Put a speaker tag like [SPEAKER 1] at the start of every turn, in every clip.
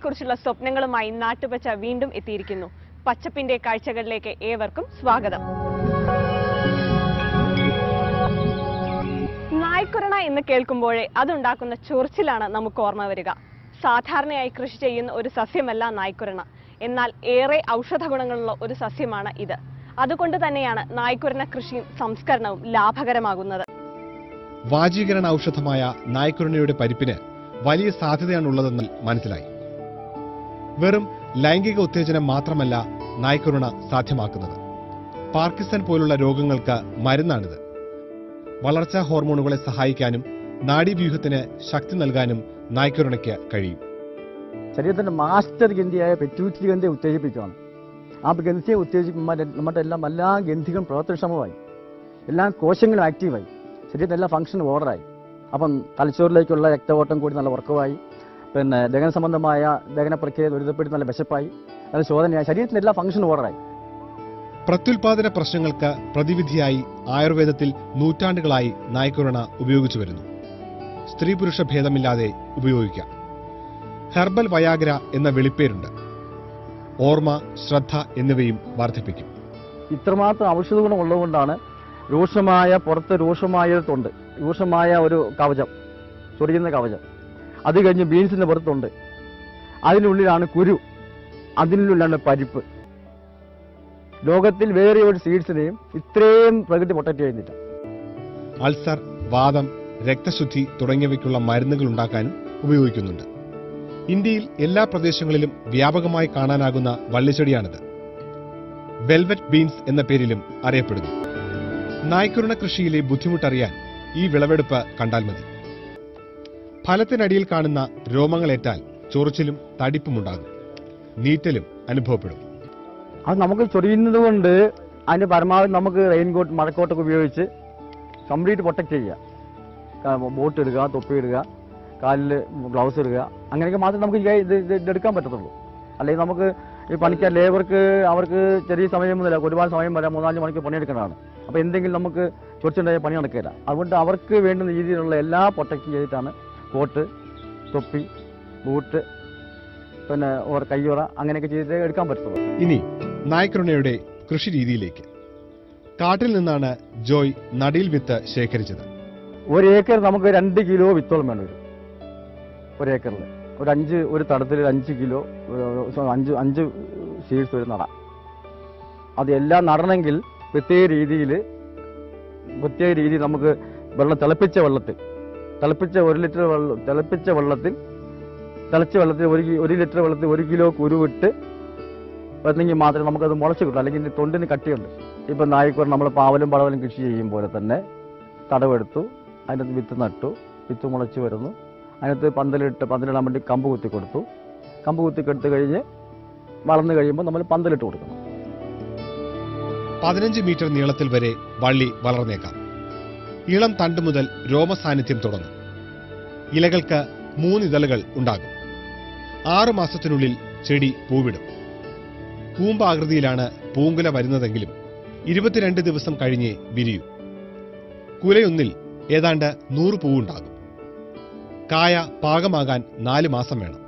[SPEAKER 1] കുറിച്ചുള്ള സ്വപ്നങ്ങളുമായി നാട്ടുപച്ച വീണ്ടും എത്തിയിരിക്കുന്നു പച്ചപ്പിന്റെ കാഴ്ചകളിലേക്ക് ഏവർക്കും സ്വാഗതം നായ്ക്കുരണ എന്ന് കേൾക്കുമ്പോഴേ അതുണ്ടാക്കുന്ന ചൊറിച്ചിലാണ് നമുക്ക് ഓർമ്മ വരിക സാധാരണയായി കൃഷി ചെയ്യുന്ന ഒരു സസ്യമല്ല നായ്ക്കുരണ എന്നാൽ ഏറെ ഔഷധ ഗുണങ്ങളുള്ള ഒരു സസ്യമാണ് ഇത് അതുകൊണ്ട് തന്നെയാണ് നായ്ക്കുരണ കൃഷിയും സംസ്കരണവും ലാഭകരമാകുന്നത്
[SPEAKER 2] വാജീകരണ ഔഷധമായ നായ്ക്കുരുണയുടെ പരിപ്പിന് വലിയ സാധ്യതയാണുള്ളതെന്ന് മനസ്സിലായി വെറും ലൈംഗിക ഉത്തേജനം മാത്രമല്ല നായ്ക്കുരുണ സാധ്യമാക്കുന്നത് പാർക്കിസൺ പോലുള്ള രോഗങ്ങൾക്ക് മരുന്നാണിത് വളർച്ചാ ഹോർമോണുകളെ സഹായിക്കാനും നാഡീവ്യൂഹത്തിന് ശക്തി നൽകാനും നായ്ക്കുരുണയ്ക്ക് കഴിയും
[SPEAKER 3] ശരീരത്തിന്റെ മാസ്റ്റർ ഗ്രന്ഥിയായ പെറ്റൂറ്ററി ഗ്രന്ഥിയെ ഉത്തേജിപ്പിക്കുകയാണ് ആ ഗ്രന്ഥിയെ ഉത്തേജിക്കുമ്പോൾ നമ്മുടെ എല്ലാം എല്ലാ ഗ്രന്ഥികളും പ്രവർത്തനക്ഷമമായി എല്ലാ കോശങ്ങളും ആക്റ്റീവായി ശരീരത്തിന്റെ എല്ലാ ഫംഗ്ഷനും ഓർഡറായി അപ്പം തലച്ചോറിലേക്കുള്ള രക്തഓട്ടം കൂടി നല്ല ഉറക്കമായി പിന്നെ ദഹന സംബന്ധമായ ദഹന പ്രക്രിയ ദുരിതപ്പെടുത്തി നല്ല വിശപ്പായി നല്ല ശോധനയായി ശരീരത്തിന്റെ എല്ലാ ഫംഗ്ഷനും ഓർഡറായി
[SPEAKER 2] പ്രത്യുൽപാദന പ്രശ്നങ്ങൾക്ക് പ്രതിവിധിയായി ആയുർവേദത്തിൽ നൂറ്റാണ്ടുകളായി നായ്ക്കുരുണ ഉപയോഗിച്ചു വരുന്നു സ്ത്രീ പുരുഷ ഭേദമില്ലാതെ ഉപയോഗിക്കാം ഹെർബൽ വയാഗ്ര എന്ന വിളിപ്പേരുണ്ട് ഓർമ്മ ശ്രദ്ധ എന്നിവയും വർദ്ധിപ്പിക്കും
[SPEAKER 3] ഇത്രമാത്രം ഔഷധ ഗുണം ഉള്ളതുകൊണ്ടാണ് രൂക്ഷമായ പുറത്ത് രൂക്ഷമായ തൊണ്ട് രൂക്ഷമായ ഒരു കവചം ചൊറിയുന്ന കവചം അത് കഴിഞ്ഞ് ബീൻസിന്റെ പുറത്തുണ്ട് അതിനുള്ളിലാണ് കുരു അതിനുള്ളിലാണ് പരിപ്പ് ലോകത്തിൽ വേറെ ഒരു സീഡ്സിനെയും ഇത്രയും പ്രകൃതി പ്രൊട്ടക്ട് ചെയ്യുന്നില്ല
[SPEAKER 2] അൾസർ വാദം രക്തശുദ്ധി തുടങ്ങിയവയ്ക്കുള്ള മരുന്നുകൾ ഉണ്ടാക്കാനും ഉപയോഗിക്കുന്നുണ്ട് ഇന്ത്യയിൽ എല്ലാ പ്രദേശങ്ങളിലും വ്യാപകമായി കാണാനാകുന്ന വള്ളിച്ചെടിയാണിത് വെൽവെറ്റ് ബീൻസ് എന്ന പേരിലും അറിയപ്പെടുന്നു നായ്ക്കുരുണ കൃഷിയിലെ ബുദ്ധിമുട്ടറിയാൻ ഈ വിളവെടുപ്പ് കണ്ടാൽ മതി ഫലത്തിനടിയിൽ കാണുന്ന രോമങ്ങളേറ്റാൽ ചൊറിച്ചിലും തടിപ്പുമുണ്ടാകും നീറ്റലും അനുഭവപ്പെടും
[SPEAKER 3] അത് നമുക്ക് ചൊറിയുന്നത് കൊണ്ട് അതിന്റെ പരമാവധി നമുക്ക് റെയിൻകോട്ട് മഴക്കോട്ടൊക്കെ ഉപയോഗിച്ച് കംപ്ലീറ്റ് പ്രൊട്ടക്ട് ചെയ്യുക ബോട്ട് ഇടുക തൊപ്പി ഇടുക കാലിൽ ഗ്ലൗസ് ഇടുക അങ്ങനെയൊക്കെ മാത്രമേ നമുക്ക് ഈ ഇത് ഇത് ഇതെടുക്കാൻ പറ്റത്തുള്ളൂ അല്ലെങ്കിൽ നമുക്ക് ഈ പണിക്കാർ ലേബർക്ക് അവർക്ക് ചെറിയ സമയം മുതല ഒരുപാട് സമയം വരാം മൂന്നാല് മണിക്ക് പണിയെടുക്കേണ്ടതാണ് അപ്പോൾ എന്തെങ്കിലും നമുക്ക് ചൊറിച്ചുണ്ടായ പണി നടക്കില്ല അതുകൊണ്ട് അവർക്ക് വേണ്ടുന്ന രീതിയിലുള്ള എല്ലാ പ്രൊട്ടക്ട് ചെയ്തിട്ടാണ് കോട്ട് തൊപ്പി ബൂട്ട് പിന്നെ ഓർ കയ്യുറ അങ്ങനെയൊക്കെ ചെയ്തിട്ട് എടുക്കാൻ പറ്റത്തുള്ളൂ
[SPEAKER 2] ഇനി നായ്ക്കുരുണയുടെ കൃഷി രീതിയിലേക്ക് കാട്ടിൽ നിന്നാണ് ജോയ് നടീൽ വിത്ത് ശേഖരിച്ചത്
[SPEAKER 3] ഒരു ഏക്കർ നമുക്ക് രണ്ട് കിലോ വിത്തോളം വേണ്ടി വരും ഒരു ഏക്കറിൽ ഒരു അഞ്ച് ഒരു തടത്തിൽ ഒരു അഞ്ച് കിലോ ഏഹ്, സോ- അഞ്ച് അഞ്ച് സീഡ്സ് ഒരു നട അത് എല്ലാം നടണമെങ്കിൽ പ്രത്യേക രീതിയിൽ പ്രത്യേക രീതിയിൽ നമുക്ക് വെള്ളം തിളപ്പിച്ച വെള്ളത്തിൽ തിളപ്പിച്ച ഒരു ലിറ്റർ വെള്ളം തിളപ്പിച്ച വെള്ളത്തിൽ തിളച്ച വെള്ളത്തിൽ ഒരു കി- ഒരു ലിറ്റർ വെള്ളത്തിൽ ഒരു കിലോ കുരുവിട്ട് വന്നെങ്കിൽ മാത്രമേ നമുക്കത് മുളച്ച് കിട്ടൂ അല്ലെങ്കിൽ ഇതിന്റെ തൊണ്ടിന് കട്ടിയുണ്ട് ഇപ്പം നായിക്കൂർ നമ്മൾ പാവലും പടവലും കൃഷി ചെയ്യും പോലെ തന്നെ തടവെടുത്തു അതിനകത്ത് വിത്ത് നട്ടു വിത്ത് മുളച്ച് വരുന്നു അതിനകത്ത് പന്തലിട്ട് പന്തലിടാൻ വേണ്ടി കമ്പ് കുത്തി കൊടുത്തു കമ്പ് കുത്തി കൊടുത്തു കഴിഞ്ഞ് വളർന്നു കഴിയുമ്പോൾ നമ്മൾ പന്തലിട്ട് കൊടുക്കണം
[SPEAKER 2] പതിനഞ്ച് മീറ്റർ നീളത്തിൽ വരെ വള്ളി വളർന്നേക്കാം ഇളം തണ്ട് മുതൽ രോമസാന്നിധ്യം തുടങ്ങും ഇലകൾക്ക് മൂന്നിതളുകൾ ഉണ്ടാകും ആറു മാസത്തിനുള്ളിൽ ചെടി പൂവിടും കൂമ്പാകൃതിയിലാണ് പൂങ്കുല വരുന്നതെങ്കിലും ഇരുപത്തിരണ്ട് ദിവസം കഴിഞ്ഞേ വിരിയൂ കുലയൊന്നിൽ ഏതാണ്ട് നൂറ് പൂവുണ്ടാകും കായ പാകമാകാൻ നാല് മാസം വേണം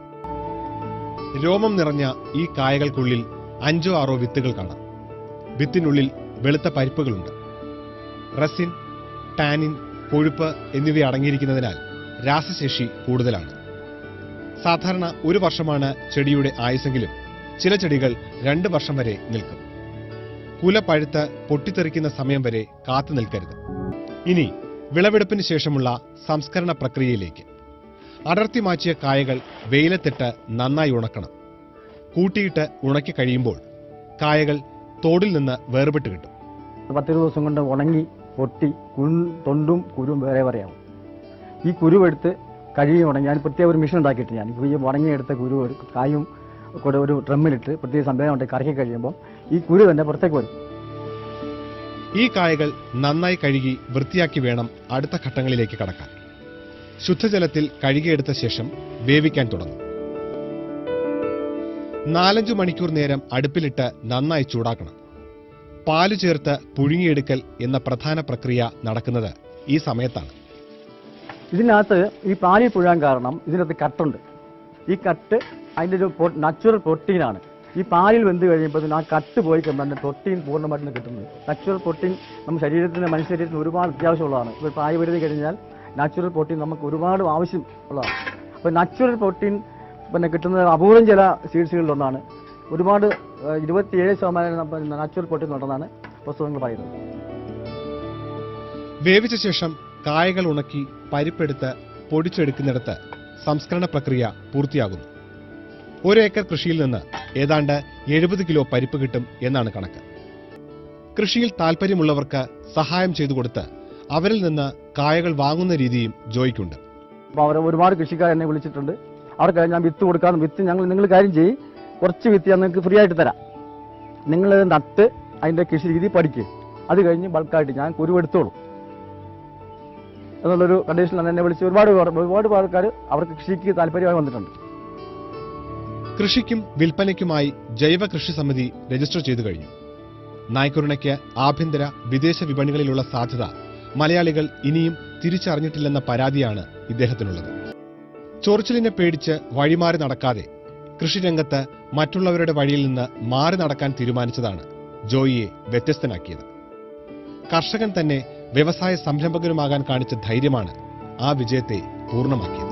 [SPEAKER 2] രോമം നിറഞ്ഞ ഈ കായകൾക്കുള്ളിൽ അഞ്ചോ ആറോ വിത്തുകൾ കാണാം വിത്തിനുള്ളിൽ വെളുത്ത പരിപ്പുകളുണ്ട് റസിൻ ടാനിൻ കൊഴുപ്പ് എന്നിവ അടങ്ങിയിരിക്കുന്നതിനാൽ രാസശേഷി കൂടുതലാണ് സാധാരണ ഒരു വർഷമാണ് ചെടിയുടെ ആയുസെങ്കിലും ചില ചെടികൾ രണ്ട് വർഷം വരെ നിൽക്കും കുല പഴുത്ത് പൊട്ടിത്തെറിക്കുന്ന സമയം വരെ കാത്തു നിൽക്കരുത് ഇനി വിളവെടുപ്പിന് ശേഷമുള്ള സംസ്കരണ പ്രക്രിയയിലേക്ക് അടർത്തി മാറ്റിയ കായകൾ വെയിലത്തിട്ട് നന്നായി ഉണക്കണം കൂട്ടിയിട്ട് ഉണക്കി കഴിയുമ്പോൾ കായകൾ തോടിൽ നിന്ന് വേർപെട്ട് കിട്ടും
[SPEAKER 3] പത്തിരുപത് ദിവസം കൊണ്ട് ഉണങ്ങി പൊട്ടി കുൻ തൊണ്ടും കുരുവും വേറെ വേറെയാവും ഈ കുരുവെടുത്ത് കഴുകി ഉണങ്ങി ഞാൻ പ്രത്യേക ഒരു മെഷീൻ ഉണ്ടാക്കിയിട്ട് ഞാൻ ഈ ഉണങ്ങിയെടുത്ത കുരു എടുത്ത് കായും കൂടെ ഒരു ഡ്രമ്മിലിട്ട് പ്രത്യേക സംവിധാനം കൊണ്ട് കറക്കി കഴിയുമ്പോൾ ഈ കുരു തന്നെ പുറത്തേക്ക് വരും
[SPEAKER 2] ഈ കായകൾ നന്നായി കഴുകി വൃത്തിയാക്കി വേണം അടുത്ത ഘട്ടങ്ങളിലേക്ക് കടക്കാൻ ശുദ്ധജലത്തിൽ കഴുകിയെടുത്ത ശേഷം വേവിക്കാൻ തുടങ്ങും നാലഞ്ചു മണിക്കൂർ നേരം അടുപ്പിലിട്ട് നന്നായി ചൂടാക്കണം പാല് ചേർത്ത് പുഴുങ്ങിയെടുക്കൽ എന്ന പ്രധാന പ്രക്രിയ നടക്കുന്നത് ഈ സമയത്താണ്
[SPEAKER 3] ഇതിനകത്ത് ഈ പാലിൽ പുഴാൻ കാരണം ഇതിനകത്ത് കട്ടുണ്ട് ഈ കട്ട് അതിൻ്റെ ഒരു നാച്ചുറൽ പ്രോട്ടീനാണ് ഈ പാലിൽ വെന്ത് കഴിയുമ്പോൾ ആ കട്ട് പോയി കഴിയുമ്പോൾ പ്രോട്ടീൻ പൂർണ്ണമായിട്ടും കിട്ടുന്നത് നാച്ചുറൽ പ്രോട്ടീൻ നമ്മുടെ ശരീരത്തിന് മനുഷ്യ ശരീരത്തിന് ഒരുപാട് അത്യാവശ്യമുള്ളതാണ് ഇപ്പോൾ പ്രായ വരുതി കഴിഞ്ഞാൽ നാച്ചുറൽ പ്രോട്ടീൻ നമുക്ക് ഒരുപാട് ആവശ്യം ഉള്ളതാണ് അപ്പോൾ നാച്ചുറൽ പ്രോട്ടീൻ പിന്നെ കിട്ടുന്നത് അപൂർവം ചില സീഡ്സുകളിലൊന്നാണ് ഒരുപാട് ഏഹ്, ഇരുപത്തിയേഴ് ശതമാനം നാച്ചുറൽ പ്രോട്ടീൻ ഉണ്ടെന്നാണ് പുസ്തകങ്ങൾ പറയുന്നത്
[SPEAKER 2] വേവിച്ച ശേഷം കായകൾ ഉണക്കി പരിപ്പെടുത്ത് പൊടിച്ചെടുക്കുന്നിടത്ത് സംസ്കരണ പ്രക്രിയ പൂർത്തിയാകുന്നു ഒരു ഏക്കർ കൃഷിയിൽ നിന്ന് ഏതാണ്ട് എഴുപത് കിലോ പരിപ്പ് കിട്ടും എന്നാണ് കണക്ക് കൃഷിയിൽ താൽപ്പര്യമുള്ളവർക്ക് സഹായം ചെയ്തു കൊടുത്ത് അവരിൽ നിന്ന് കായകൾ വാങ്ങുന്ന രീതിയും ജോയിക്കുണ്ട്
[SPEAKER 3] അപ്പോൾ അവർ ഒരുപാട് കൃഷിക്കാർ എന്നെ വിളിച്ചിട്ടുണ്ട് അവർക്ക് ഞാൻ വിത്ത് കൊടുക്കാതെ വിത്ത് ഞങ്ങൾ നിങ്ങൾ കാര്യം ചെയ്യും കുറച്ച് വിത്ത് ഞാൻ നിങ്ങൾക്ക് ഫ്രീ ആയിട്ട് തരാം നിങ്ങൾ നട്ട് അതിൻ്റെ കൃഷി രീതി പഠിക്കുക അത് കഴിഞ്ഞ് ബൾക്കായിട്ട് ഞാൻ കുരുവെടുത്തോളും എന്നുള്ളൊരു കണ്ടീഷനിലാണ് എന്നെ വിളിച്ച് ഒരുപാട് പേർ- ഒരുപാട് ആൾക്കാർ അവർക്ക് കൃഷിക്ക് താല്പര്യമായി വന്നിട്ടുണ്ട്
[SPEAKER 2] കൃഷിക്കും വിൽപ്പനയ്ക്കുമായി ജൈവ കൃഷി സമിതി രജിസ്റ്റർ ചെയ്തു കഴിഞ്ഞു നായ്ക്കുരുണയ്ക്ക് ആഭ്യന്തര വിദേശ വിപണികളിലുള്ള സാധ്യത മലയാളികൾ ഇനിയും തിരിച്ചറിഞ്ഞിട്ടില്ലെന്ന പരാതിയാണ് ഇദ്ദേഹത്തിനുള്ളത് ചൊറിച്ചിലിനെ പേടിച്ച് വഴിമാറി നടക്കാതെ കൃഷിരംഗത്ത് മറ്റുള്ളവരുടെ വഴിയിൽ നിന്ന് മാറി നടക്കാൻ തീരുമാനിച്ചതാണ് ജോയിയെ വ്യത്യസ്തനാക്കിയത് കർഷകൻ തന്നെ വ്യവസായ സംരംഭകനുമാകാൻ കാണിച്ച ധൈര്യമാണ് ആ വിജയത്തെ പൂർണ്ണമാക്കിയത്